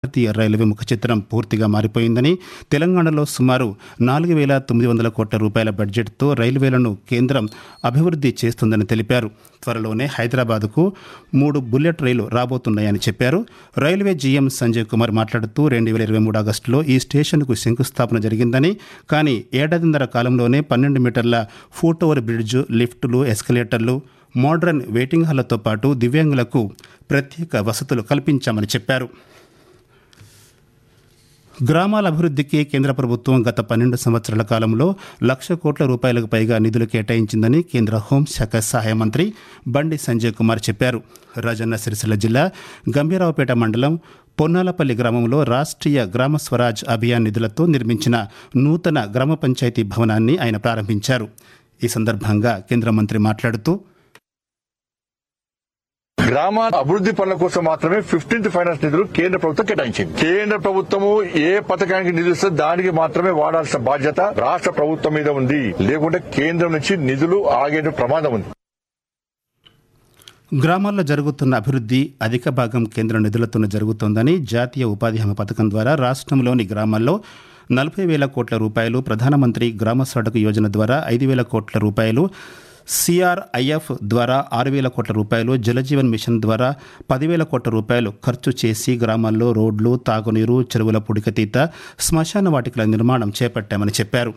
భారతీయ railway ముఖ చిత్రం పూర్తిగా మారిపోయిందని తెలంగాణలో సుమారు నాలుగు వేల తొమ్మిది వందల కోట్ల రూపాయల బడ్జెట్తో రైల్వేలను కేంద్రం అభివృద్ధి చేస్తుందని తెలిపారు త్వరలోనే హైదరాబాద్కు మూడు బుల్లెట్ రైలు రాబోతున్నాయని చెప్పారు రైల్వే జీఎం సంజయ్ కుమార్ మాట్లాడుతూ రెండు వేల ఇరవై మూడు ఆగస్టులో ఈ స్టేషన్కు శంకుస్థాపన జరిగిందని కానీ ఏడాదిన్నర కాలంలోనే పన్నెండు మీటర్ల ఫూట్ ఓవర్ బ్రిడ్జ్ లిఫ్టులు ఎస్కలేటర్లు మోడ్రన్ వెయిటింగ్ హాళ్లతో పాటు దివ్యాంగులకు ప్రత్యేక వసతులు కల్పించామని చెప్పారు గ్రామాల అభివృద్ధికి కేంద్ర ప్రభుత్వం గత పన్నెండు సంవత్సరాల కాలంలో లక్ష కోట్ల రూపాయలకు పైగా నిధులు కేటాయించిందని కేంద్ర హోంశాఖ సహాయ మంత్రి బండి సంజయ్ కుమార్ చెప్పారు రాజన్న సిరిసిల్ల జిల్లా గంభీరావుపేట మండలం పొన్నాలపల్లి గ్రామంలో రాష్ట్రీయ గ్రామ స్వరాజ్ అభియాన్ నిధులతో నిర్మించిన నూతన గ్రామ పంచాయతీ భవనాన్ని ఆయన ప్రారంభించారు ఈ సందర్భంగా కేంద్ర మంత్రి మాట్లాడుతూ గ్రామ అభివృద్ధి పనుల కోసం మాత్రమే ఫిఫ్టీన్త్ ఫైనాన్స్ నిధులు కేంద్ర ప్రభుత్వం కేటాయించింది కేంద్ర ప్రభుత్వము ఏ పథకానికి నిధులు ఇస్తే దానికి మాత్రమే వాడాల్సిన బాధ్యత రాష్ట్ర ప్రభుత్వం మీద ఉంది లేకుంటే కేంద్రం నుంచి నిధులు ఆగే ప్రమాదం ఉంది గ్రామాల్లో జరుగుతున్న అభివృద్ధి అధిక భాగం కేంద్ర నిధులతోనే జరుగుతోందని జాతీయ ఉపాధి హామీ పథకం ద్వారా రాష్ట్రంలోని గ్రామాల్లో నలభై వేల కోట్ల రూపాయలు ప్రధానమంత్రి గ్రామ సడక్ యోజన ద్వారా ఐదు వేల కోట్ల రూపాయలు సిఆర్ఐఎఫ్ ద్వారా ఆరు వేల కోట్ల రూపాయలు జలజీవన్ మిషన్ ద్వారా పదివేల కోట్ల రూపాయలు ఖర్చు చేసి గ్రామాల్లో రోడ్లు తాగునీరు చెరువుల పుడికతీత శ్మశాన వాటికల నిర్మాణం చేపట్టామని చెప్పారు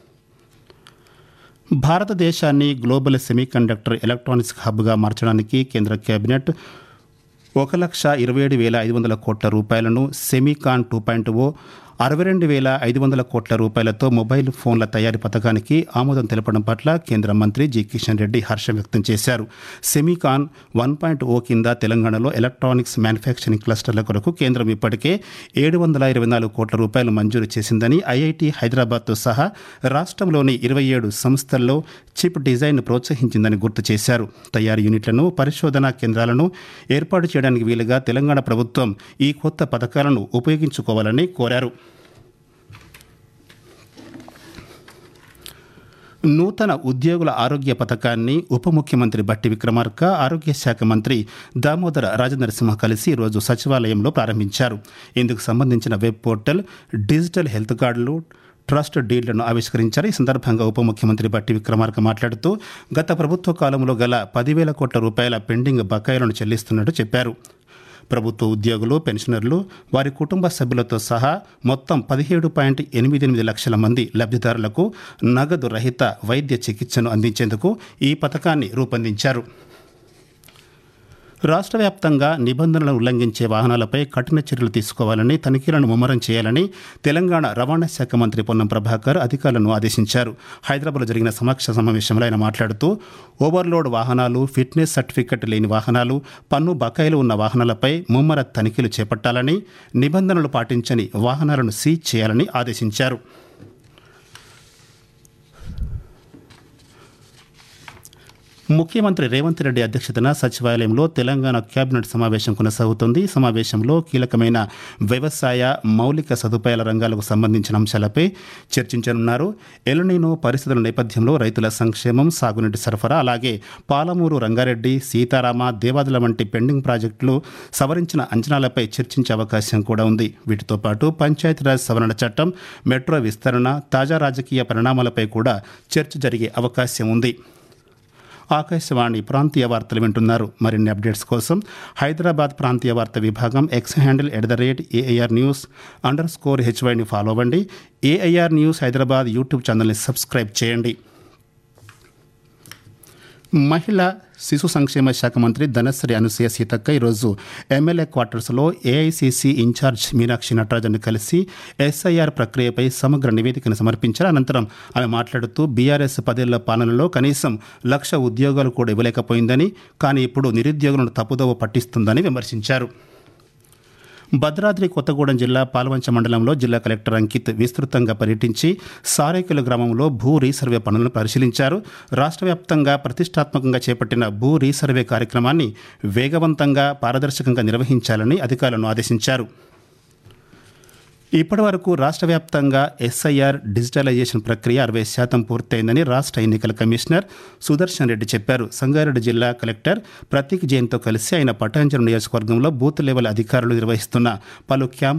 భారతదేశాన్ని గ్లోబల్ సెమీకండక్టర్ ఎలక్ట్రానిక్స్ హబ్గా మార్చడానికి కేంద్ర కేబినెట్ ఒక లక్ష ఇరవై ఏడు వేల ఐదు వందల కోట్ల రూపాయలను సెమీకాన్ టూ పాయింట్ ఓ అరవై రెండు వేల ఐదు వందల కోట్ల రూపాయలతో మొబైల్ ఫోన్ల తయారీ పథకానికి ఆమోదం తెలపడం పట్ల కేంద్ర మంత్రి జి కిషన్ రెడ్డి హర్షం వ్యక్తం చేశారు సెమీకాన్ వన్ పాయింట్ ఓ కింద తెలంగాణలో ఎలక్ట్రానిక్స్ మ్యానుఫ్యాక్చరింగ్ క్లస్టర్ల కొరకు కేంద్రం ఇప్పటికే ఏడు వందల ఇరవై నాలుగు కోట్ల రూపాయలు మంజూరు చేసిందని ఐఐటి హైదరాబాద్తో సహా రాష్ట్రంలోని ఇరవై ఏడు సంస్థల్లో చిప్ డిజైన్ ప్రోత్సహించిందని గుర్తు చేశారు తయారీ యూనిట్లను పరిశోధనా కేంద్రాలను ఏర్పాటు చేయడానికి వీలుగా తెలంగాణ ప్రభుత్వం ఈ కొత్త పథకాలను ఉపయోగించుకోవాలని కోరారు నూతన ఉద్యోగుల ఆరోగ్య పథకాన్ని ఉప ముఖ్యమంత్రి బట్టి విక్రమార్క ఆరోగ్య శాఖ మంత్రి దామోదర రాజనరసింహ కలిసి ఈరోజు సచివాలయంలో ప్రారంభించారు ఇందుకు సంబంధించిన వెబ్ పోర్టల్ డిజిటల్ హెల్త్ కార్డులు ట్రస్ట్ డీడ్లను ఆవిష్కరించారు ఈ సందర్భంగా ఉప ముఖ్యమంత్రి బట్టి విక్రమార్క మాట్లాడుతూ గత ప్రభుత్వ కాలంలో గల పదివేల కోట్ల రూపాయల పెండింగ్ బకాయిలను చెల్లిస్తున్నట్టు చెప్పారు ప్రభుత్వ ఉద్యోగులు పెన్షనర్లు వారి కుటుంబ సభ్యులతో సహా మొత్తం పదిహేడు పాయింట్ ఎనిమిది ఎనిమిది లక్షల మంది లబ్ధిదారులకు నగదు రహిత వైద్య చికిత్సను అందించేందుకు ఈ పథకాన్ని రూపొందించారు రాష్ట్ర వ్యాప్తంగా నిబంధనలను ఉల్లంఘించే వాహనాలపై కఠిన చర్యలు తీసుకోవాలని తనిఖీలను ముమ్మరం చేయాలని తెలంగాణ రవాణా శాఖ మంత్రి పొన్నం ప్రభాకర్ అధికారులను ఆదేశించారు హైదరాబాద్లో జరిగిన సమీక్ష సమావేశంలో ఆయన మాట్లాడుతూ ఓవర్లోడ్ వాహనాలు ఫిట్నెస్ సర్టిఫికెట్ లేని వాహనాలు పన్ను బకాయిలు ఉన్న వాహనాలపై ముమ్మర తనిఖీలు చేపట్టాలని నిబంధనలు పాటించని వాహనాలను సీజ్ చేయాలని ఆదేశించారు ముఖ్యమంత్రి రేవంత్ రెడ్డి అధ్యక్షతన సచివాలయంలో తెలంగాణ కేబినెట్ సమావేశం కొనసాగుతుంది ఈ సమావేశంలో కీలకమైన వ్యవసాయ మౌలిక సదుపాయాల రంగాలకు సంబంధించిన అంశాలపై చర్చించనున్నారు ఎలనీనో పరిస్థితుల నేపథ్యంలో రైతుల సంక్షేమం సాగునీటి సరఫరా అలాగే పాలమూరు రంగారెడ్డి సీతారామ దేవాదుల వంటి పెండింగ్ ప్రాజెక్టులు సవరించిన అంచనాలపై చర్చించే అవకాశం కూడా ఉంది వీటితో పాటు పంచాయతీరాజ్ సవరణ చట్టం మెట్రో విస్తరణ తాజా రాజకీయ పరిణామాలపై కూడా చర్చ జరిగే అవకాశం ఉంది ఆకాశవాణి ప్రాంతీయ వార్తలు వింటున్నారు మరిన్ని అప్డేట్స్ కోసం హైదరాబాద్ ప్రాంతీయ వార్త విభాగం X handle at the rate AIR news underscore హెచ్వైని ఫాలో అవ్వండి ఏఐఆర్ న్యూస్ హైదరాబాద్ యూట్యూబ్ ఛానల్ని సబ్స్క్రైబ్ చేయండి మహిళా శిశు సంక్షేమ శాఖ మంత్రి ధనశ్రీ అనసూయ సీతక్క ఈరోజు ఎమ్మెల్యే క్వార్టర్స్లో ఏఐసీసీ ఇన్ఛార్జ్ మీనాక్షి నటరాజన్ కలిసి ఎస్ఐఆర్ ప్రక్రియపై సమగ్ర నివేదికను సమర్పించారు అనంతరం ఆమె మాట్లాడుతూ బీఆర్ఎస్ పదేళ్ల పాలనలో కనీసం లక్ష ఉద్యోగాలు కూడా ఇవ్వలేకపోయిందని కానీ ఇప్పుడు నిరుద్యోగులను తప్పుదోవ పట్టిస్తుందని విమర్శించారు భద్రాద్రి కొత్తగూడెం జిల్లా పాల్వంచ మండలంలో జిల్లా కలెక్టర్ అంకిత్ విస్తృతంగా పర్యటించి సారేకుల గ్రామంలో భూ రీసర్వే పనులను పరిశీలించారు రాష్ట్ర వ్యాప్తంగా ప్రతిష్టాత్మకంగా చేపట్టిన భూ రీసర్వే కార్యక్రమాన్ని వేగవంతంగా పారదర్శకంగా నిర్వహించాలని అధికారులను ఆదేశించారు ఇప్పటి వరకు రాష్ట్ర వ్యాప్తంగా ఎస్ఐఆర్ డిజిటలైజేషన్ ప్రక్రియ అరవై శాతం పూర్తయిందని రాష్ట్ర ఎన్నికల కమిషనర్ సుదర్శన్ రెడ్డి చెప్పారు సంగారెడ్డి జిల్లా కలెక్టర్ ప్రతీక్ జైన్తో కలిసి ఆయన పటాంజలి నియోజకవర్గంలో బూత్ లెవెల్ అధికారులు నిర్వహిస్తున్న పలు క్యాంప్